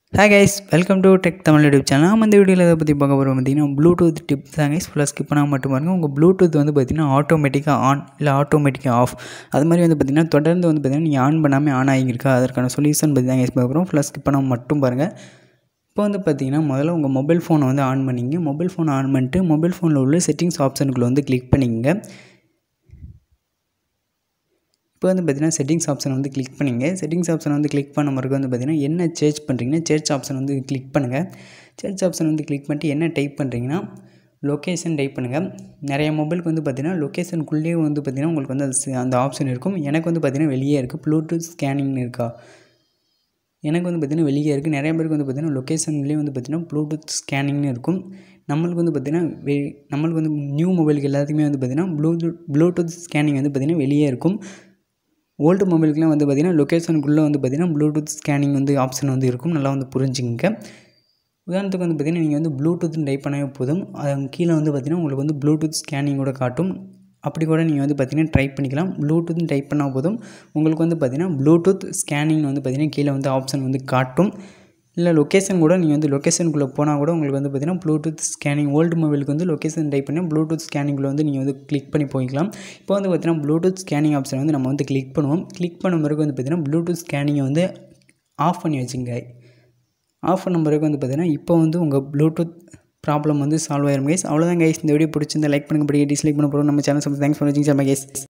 hi guys welcome to tech Tamil YouTube channel நம்ம இந்த வீடியோவில் எதை பற்றி பார்க்க போகிறோம் பார்த்தீங்கன்னா ப்ளூடூத் டிப் தான் கைஸ் ஃபுல்லாக ஸ்கிப் பண்ணாமல் மட்டும் பாருங்கள் உங்கள் ப்ளூடூத் வந்து பார்த்தீங்கன்னா ஆட்டோமேட்டிக்காக ஆன் இல்லை ஆட்டோமேட்டிக்காக ஆஃப் அது மாதிரி வந்து பார்த்தீங்கன்னா தொடர்ந்து வந்து பார்த்தீங்கன்னா நீங்கள் ஆன் பண்ணாமல் ஆன் ஆகியிருக்கா அதற்கான சொல்யூஷன் பற்றி தான் கைஸ் பார்க்க போகிறோம் ஃபுல்லாக ஸ்கிப் பண்ணாமல் மட்டும் பாருங்கள் இப்போ வந்து பார்த்தீங்கன்னா முதல்ல உங்கள் மொபைல் ஃபோனை வந்து ஆன் பண்ணிங்க மொபைல் ஃபோன் ஆன் பண்ணிட்டு மொபைல் ஃபோனில் உள்ள செட்டிங்ஸ் ஆப்ஷனுக்குள்ளே வந்து கிளிக் பண்ணிங்க இப்போ வந்து பார்த்தீங்கன்னா செட்டிங்ஸ் ஆப்ஷன் வந்து கிளிக் பண்ணிங்க செட்டிங்ஸ் ஆப்ஷன் வந்து கிளிக் பண்ண பிறகு வந்து பார்த்தீங்கன்னா என்ன சேர்ச் பண்ணுறீங்கன்னா சேர்ச் ஆப்ஷன் வந்து கிளிக் பண்ணுங்கள் சேர்ச் ஆப்ஷன் வந்து கிளிக் பண்ணிட்டு என்ன டைப் பண்ணுறீங்கன்னா லொக்கேஷன் டைப் பண்ணுங்கள் நிறைய மொபைலுக்கு வந்து பார்த்தீங்கன்னா லொக்கேஷனுக்குள்ளேயே வந்து பார்த்தீங்கன்னா உங்களுக்கு வந்து அது அந்த ஆப்ஷன் இருக்கும் எனக்கு வந்து பார்த்தீங்கன்னா வெளியே இருக்குது ப்ளூடூத் ஸ்கேனிங்னு இருக்கா எனக்கு வந்து பார்த்திங்கன்னா வெளியே இருக்குது நிறைய பேருக்கு வந்து பார்த்திங்கன்னா லொக்கேஷன்லேயே வந்து பார்த்திங்கன்னா ப்ளூடூத் ஸ்கேனிங்னு இருக்கும் நம்மளுக்கு வந்து பார்த்திங்கன்னா வெ நம்மளுக்கு வந்து நியூ மொபைலுக்கு எல்லாத்துக்குமே வந்து பார்த்திங்கன்னா ப்ளூடூத் ப்ளூடூத் ஸ்கேனிங் வந்து பார்த்திங்கன்னா வெளியே இருக்கும் ஓல்டு மொபைலுக்குலாம் வந்து பார்த்திங்கன்னா லொக்கேஷனுக்குள்ளே வந்து பார்த்திங்கன்னா ப்ளூடூத் ஸ்கேனிங் வந்து ஆப்ஷன் வந்து இருக்கும் நல்லா வந்து புரிஞ்சுங்க உதாரணத்துக்கு வந்து பார்த்திங்கன்னா நீங்கள் வந்து ப்ளூடூத்னு டைப் பண்ணவே போதும் அது கீழே வந்து பார்த்திங்கன்னா உங்களுக்கு வந்து ப்ளூடூத் ஸ்கேனிங் கூட காட்டும் அப்படி கூட நீங்கள் வந்து பார்த்திங்கன்னா ட்ரை பண்ணிக்கலாம் ப்ளூடூத்னு டைப் பண்ணால் போதும் உங்களுக்கு வந்து பார்த்திங்கன்னா ப்ளூடூத் ஸ்கேனிங் வந்து பார்த்திங்கன்னா கீழே வந்து ஆப்ஷன் வந்து காட்டும் இல்லை லொக்கேஷன் கூட நீங்கள் வந்து லொக்கேஷனுக்குள்ளே போனால் கூட உங்களுக்கு வந்து பார்த்திங்கன்னா ப்ளூடூத் ஸ்கேனிங் ஓல்டு மொபைலுக்கு வந்து லொக்கேஷன் டைப் பண்ணி ப்ளூடூத் ஸ்கேனிங்கில் வந்து நீங்கள் வந்து கிளிக் பண்ணி போய்க்கலாம் இப்போ வந்து பார்த்திங்கன்னா ப்ளூடூத் ஸ்கேனிங் ஆப்ஷன் வந்து நம்ம வந்து கிளிக் பண்ணுவோம் கிளிக் பண்ண பிறகு வந்து பார்த்திங்கன்னா ப்ளூடூத் ஸ்கேனிங்கை வந்து ஆஃப் பண்ணி வச்சுங்க ஆஃப் பண்ண பிறகு வந்து பார்த்திங்கன்னா இப்போ வந்து உங்கள் ப்ளூடூத் ப்ராப்ளம் வந்து சால்வ் ஆயிரும் கைஸ் அவ்வளோதான் கைஸ் இந்த வீடியோ பிடிச்சிருந்தா லைக் பண்ணுங்க படிக்க டிஸ்லைக் பண்ண போகிறோம் நம்ம சேனல் தேங்க்ஸ் ஃபார் வாட்சிங் சார் கைஸ்